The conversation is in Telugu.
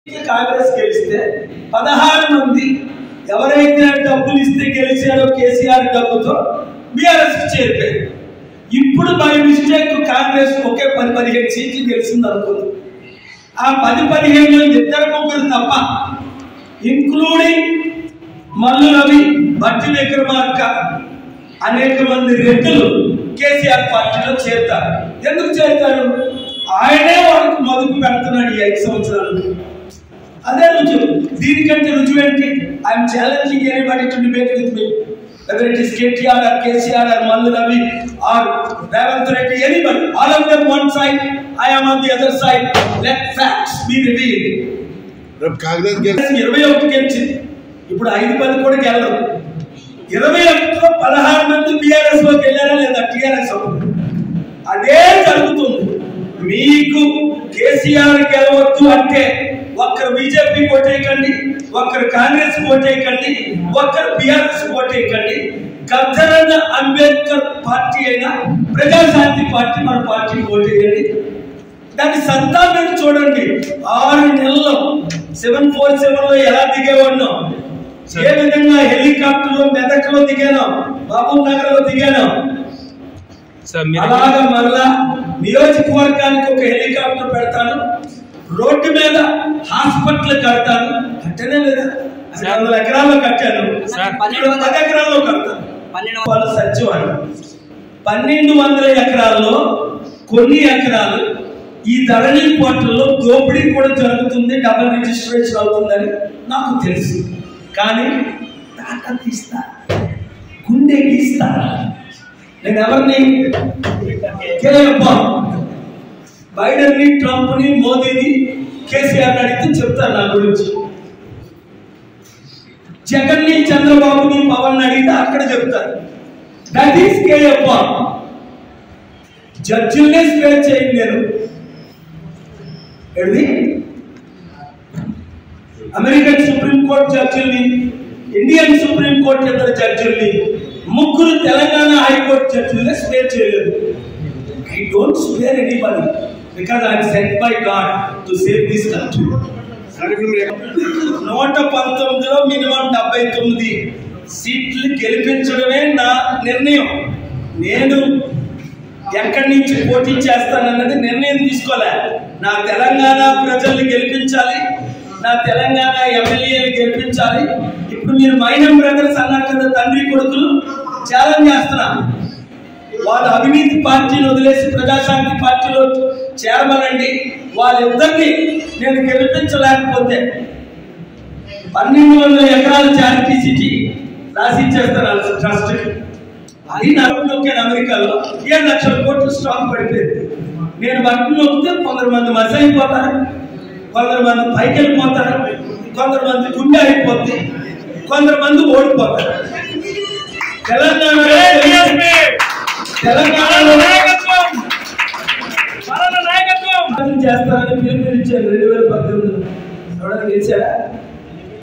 కాంగ్రెస్ గెలిస్తే పదహారు మంది ఎవరైతే డబ్బులు ఇస్తే గెలిచారో కేసీఆర్ డబ్బుతో బీఆర్ఎస్ కి చేరిపోయారు ఇప్పుడు బై మిస్టేక్ కాంగ్రెస్ ఒకే పది పదిహేను సీట్లు గెలిచింది అనుకుంది ఆ పది పదిహేను ఇద్దరు ముగ్గురు తప్ప ఇంక్లూడింగ్ మల్లు రవి భట్టి విక్రమార్క అనేక మంది రెడ్డులు కేసీఆర్ పార్టీలో చేరుతారు ఎందుకు చేరుతారు ఆయనే వాళ్ళకి మొదలు పెడుతున్నాడు ఈ ఐదు సంవత్సరాలు అదే రుజువు దీనికంటే రుజువు ఏంటి I'm challenging anybody to debate with me whether it is KTR or KCR or Mallu Ravi or Ravant Reddy, anybody, all of them one side, I am on the other side. Let facts be revealed. రేపు కాంగ్రెస్ గెలిచి ఇరవై ఒకటి గెలిచింది ఇప్పుడు ఐదు పది కూడా గెలరు ఇరవై ఒకటిలో పదహారు మంది బీఆర్ఎస్ లోకి వెళ్ళారా లేదా టీఆర్ఎస్ అదే జరుగుతుంది మీకు కేసీఆర్ గెలవద్దు అంటే ఒక్కరు బీజేపీ ఓటేయకండి ఒక్కరు కాంగ్రెస్ ఓటేయకండి ఒక్కరు బీఆర్ఎస్ ఓటేయకండి గద్దరన్న అంబేద్కర్ పార్టీ అయినా ప్రజాశాంతి పార్టీ మన పార్టీకి ఓటేయండి దాని సత్తా మీరు చూడండి ఆరు నెలల్లో సెవెన్ ఫోర్ సెవెన్ లో ఎలా దిగేవాడినో ఏ విధంగా హెలికాప్టర్ లో మెదక్ లో దిగాను మహబూబ్ నగర్ లో దిగాను సార్ మీరు అలాగా మరలా నియోజకవర్గానికి ఒక హెలికాప్టర్ పెడతాను రోడ్డు మీద హాస్పిటల్ కడతాను కట్టనే లేదా ఐదు వందల ఎకరాల్లో కట్టాను సార్. ఇక్కడ పది ఎకరాల్లో కడతాను పన్నెండు వాళ్ళు సత్యవాడు పన్నెండు వందల ఎకరాల్లో కొన్ని ఎకరాలు ఈ ధరణి పోర్టల్లో దోపిడీ కూడా జరుగుతుంది డబుల్ రిజిస్ట్రేషన్ అవుతుందని నాకు తెలుసు కానీ తాట తీస్తా గుండె గీస్తా నేను ఎవరిని కేయప్ప బైడెన్ ని ట్రంప్ ని మోదీని కేసీఆర్ అడిగితే చెప్తారు నా గురించి జగన్ ని చంద్రబాబుని పవన్ అడిగితే అక్కడ చెప్తారు దట్ ఈస్ కేయప్ప జడ్జిల్నే స్పేర్ చేయండి నేను ఏది అమెరికన్ సుప్రీం కోర్ట్ జడ్జిల్ని ఇండియన్ సుప్రీం కోర్ట్ ఇద్దరు జడ్జిల్ని ముగ్గురు తెలంగాణ హైకోర్టు జడ్జిల్ని స్పేర్ చేయలేదు I don't spare anybody because I sent by God to save this country sir ఇప్పుడు మీరు నూట పంతొమ్మిదిలో మినిమం డెబ్బై తొమ్మిది సీట్లు గెలిపించడమే నా నిర్ణయం నేను ఎక్కడి నుంచి పోటీ చేస్తానన్నది నిర్ణయం తీసుకోలే నా తెలంగాణ ప్రజల్ని గెలిపించాలి నా తెలంగాణ ఎమ్మెల్యేలు గెలిపించాలి ఇప్పుడు మీరు మైనం బ్రదర్స్ అన్నారు కదా తండ్రి కొడుకులు ఛాలెంజ్ చేస్తున్నా వాళ్ళ అవినీతి పార్టీని వదిలేసి ప్రజాశాంతి పార్టీలో చేరమనండి వాళ్ళిద్దరిని నేను గెలిపించలేకపోతే పన్నెండు వందల ఎకరాల చారిటీ సిటీ రాసిచ్చేస్తాను ట్రస్ట్ అది నాకు నొక్కాను అమెరికాలో ఏడు లక్షల కోట్లు స్టాక్ పడిపోయింది నేను బట్టలు నొక్కితే కొందరు మంది మసి అయిపోతారు కొందరు మంది పైకి వెళ్ళిపోతారు కొందరు మంది గుండె అయిపోద్ది కొందరు మంది ఓడిపోతారు తెలంగాణలో తెలంగాణలో చేస్తారని పిలుపునిచ్చారు రెండు వేల పద్దెనిమిదిలో ఎవరైనా గెలిచారా